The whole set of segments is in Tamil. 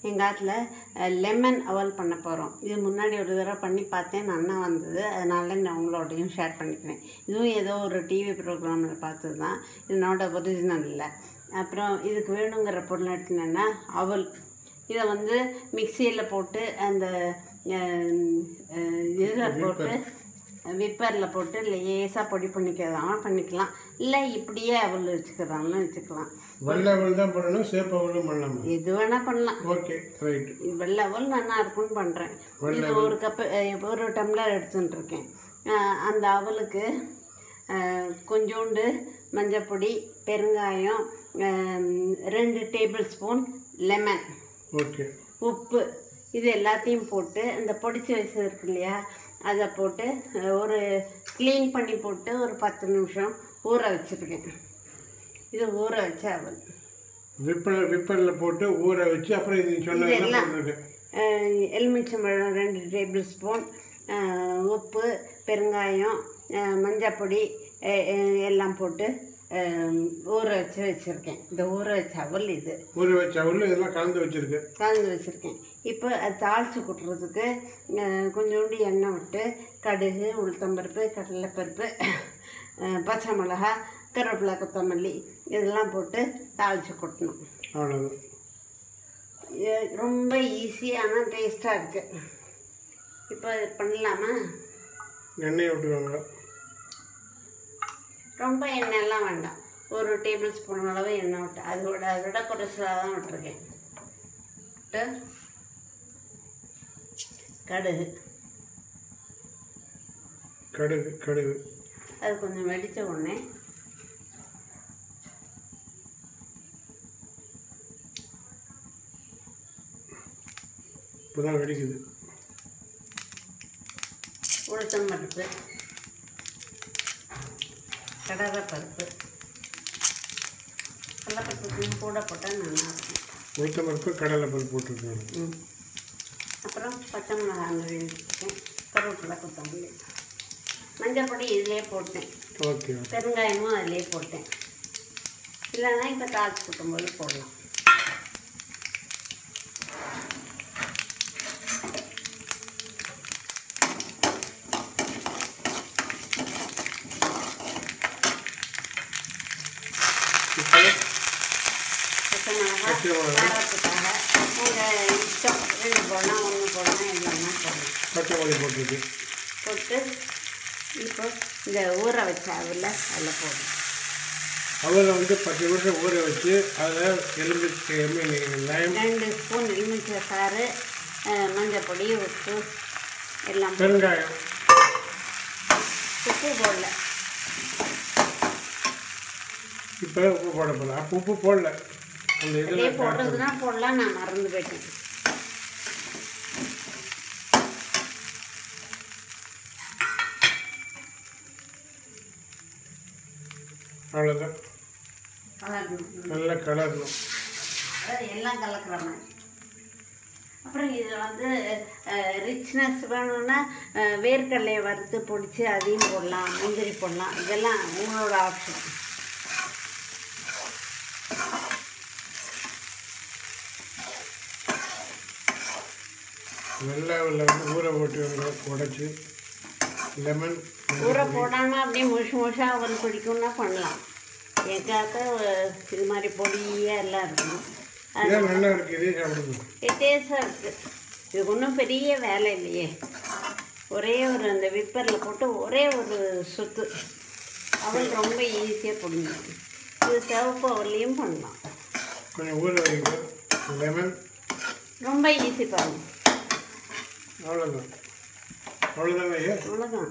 எங்கள் ஆத்தில் லெமன் அவல் பண்ண போகிறோம் இது முன்னாடி ஒரு தடவை பண்ணி பார்த்தேன் நல்லா வந்தது அதனால நான் உங்களோடையும் ஷேர் பண்ணிக்கிறேன் இதுவும் ஏதோ ஒரு டிவி ப்ரோக்ராமில் பார்த்தது தான் என்னோட ஒரிஜினல் இல்லை அப்புறம் இதுக்கு வேணுங்கிற பொருள் எடுத்துனேன்னா அவல் இதை வந்து மிக்சியில் போட்டு அந்த இதில் போட்டு விப்பரில் போட்டு லேசாக பொடி பண்ணிக்கிறதாலும் பண்ணிக்கலாம் இல்லை இப்படியே அவல் வச்சுக்கிறதாலும் வச்சுக்கலாம் வெள்ளை அவல் தான் பண்ணணும் சேப்பு அவலும் பண்ணலாமா எது வேணால் பண்ணலாம் ஓகே ரைட் வெள்ளை அவல் நல்லா இருக்கும்னு பண்ணுறேன் இது ஒரு கப்பு அஹ், ஒரு டம்ளர் எடுத்துட்டு இருக்கேன் அஹ், அந்த அவலுக்கு அஹ், கொஞ்சோண்டு மஞ்சப்பொடி பெருங்காயம் அஹ், ரெண்டு டேபிள் ஸ்பூன் லெமன் ஓகே உப்பு இது எல்லாத்தையும் போட்டு இந்த பொடிச்சு வச்சது இல்லையா அதை போட்டு அஹ், ஒரு க்ளீன் பண்ணி போட்டு ஒரு பத்து நிமிஷம் ஊற வச்சுருக்கேன் இது ஊற வச்ச அவல் விப்பரில் விப்பரில் போட்டு ஊற வச்சு அப்புறம் இது சொன்ன இதெல்லாம். போட்டுருக்கேன் அஹ், எலுமிச்சம்பழம் ரெண்டு டேபிள் ஸ்பூன் அஹ், உப்பு பெருங்காயம் அஹ், மஞ்சப்பொடி அஹ், அஹ், எல்லாம் போட்டு அஹ், ஊற வச்சு வச்சுருக்கேன் இந்த ஊற வச்ச அவல் இது ஊற வச்ச அவல் இதெல்லாம் கலந்து வச்சிருக்கு கலந்து வச்சுருக்கேன் இப்போ அது தாளித்து கொட்டுறதுக்கு அஹ், கொஞ்சோண்டு எண்ணெய் விட்டு கடுகு உளுத்தம்பருப்பு கடலைப்பருப்பு அஹ், பச்சை மிளகா கருவேப்பிலை கொத்தமல்லி இதெல்லாம் போட்டு தாளித்து கொட்டணும் அவ்வளோதான் இது ரொம்ப ஈஸி ஆனால் டேஸ்ட்டாக இருக்குது இப்போ இது பண்ணலாமா எண்ணெயை விட்டுக்கோங்க ரொம்ப எண்ணெயெல்லாம் வேண்டாம் ஒரு டேபிள் ஸ்பூன் அளவு எண்ணெய் விட்டு அதோட அதோட குறைச்சலாக தான் விட்டுருக்கேன் விட்டு கடுகு கடுகு கடுகு அது கொஞ்சம் வெடித்த உடனே இப்போ தான் வெடிக்குது உளுத்தம் பருப்பு கடலை பருப்பு கடலைப்பருப்பு கொஞ்சம் கூட போட்டால் நல்லாயிருக்கும் உளுத்த பருப்பு கடலை பருப்பு போட்டுருக்காங்க ம் அப்புறம் பச்சை மிளகாய் வச்சுருக்கேன் கருவேப்பிலை கொத்தமல்லி மஞ்சள் பொடி இதிலே போட்டேன் ஓகே பெருங்காயமும் அதிலே போட்டேன் இல்லைன்னா இப்போ தாளிச்சு கொட்டும்போது போடலாம் இப்போ பச்சை மிளகா பச்சை மிளகா. காரத்துக்காக உங்கள் இஷ்டம் ரெண்டு போடலாம் ஒன்று போடலாம் எது வேணால் போடலாம் பச்சை மொழி போட்டுருக்கு போட்டு இப்போ இந்த ஊற வச்ச அவல அதில் போடணும் அவலை வந்து பத்து நிமிஷம் ஊற வச்சு அதில் எலும்பு லயம் ரெண்டு ஸ்பூன் எலுமிச்சை சாறு அஹ், மஞ்சள் பொடி உப்பு எல்லாம் போட்டு- பெருங்காயம் உப்பு போடல இப்போ உப்பு போட போகல அப்போ உப்பு போடல அந்த அப்படியே இதில் போடுறதுனா போடலாம் நான் மறந்து போயிட்டேன் அவ்வளோதான் கலக்கணும் நல்லா கலரணும் அதாவது எல்லாம் கலக்கிற மாதிரி அப்புறம் இதில் வந்து ரிச்னஸ் வேணும்னா அஹ், வேர்க்கடலையை வறுத்து பொடிச்சு அதையும் போடலாம் முந்திரி போடலாம் இதெல்லாம் உங்களோட ஆப்ஷன் வெள்ளாவில் வந்து ஊற போட்டு உடச்சி லெமன் ஊற போடாமல் அப்படியே முழுசு முழுசாக அவன் பிடிக்கும்னா பண்ணலாம் எங்காக்க இது மாதிரி பொடியாக எல்லாம் இருக்கணும் அது இதான் நல்லா இருக்குது இதே சாப்பிடுங்க டேஸ்டாக இருக்குது இதுக்கு ஒன்றும் பெரிய வேலை இல்லையே ஒரே ஒரு அந்த விப்பரில் போட்டு ஒரே ஒரு சுத்து அவள் ரொம்ப ஈஸியாக பிடிக்கும் இது சிவப்பு அவளையும் பண்ணலாம் கொஞ்சம் ஊற வைக்கணும் லெமன் ரொம்ப ஈஸி பாருங்க அவ்வளோதான் அவ்வளோதாங்க ஐயா அவ்வளோதான்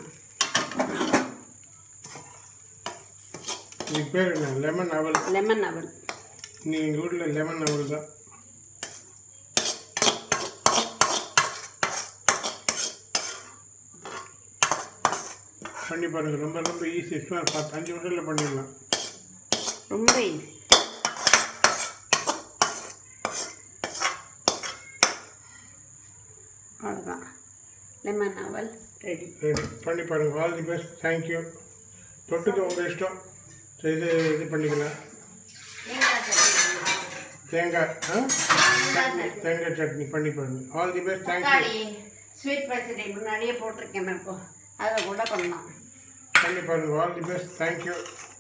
இதுக்கு பேர் என்ன லெமன் அவல் லெமன் அவல் நீ எங்கள் வீட்டில் லெமன் அவல் தான் பண்ணி பாருங்கள் ரொம்ப ரொம்ப ஈஸி சும்மா பத்து அஞ்சு நிமிஷத்தில் பண்ணிடலாம் ரொம்ப ஈஸி அவ்வளோதான் லெமன் அவல் ரெடி ரெடி பண்ணி பாருங்கள் ஆல் தி பெஸ்ட் தேங்க்யூ தொட்டுக்க உங்கள் இஷ்டம் ஸோ இது இது பண்ணிக்கலாம் தேங்காய் சட்னி தேங்காய் ஆ? சட்னி தேங்காய் சட்னி பண்ணி பாருங்க ஆல் தி பெஸ்ட் தேங்க்யூ தக்காளி ஸ்வீட் பச்சடி முன்னாடியே போட்டிருக்கேன் இப்போ அதை கூட பண்ணலாம் பண்ணி பாருங்க ஆல் தி பெஸ்ட் தேங்க்யூ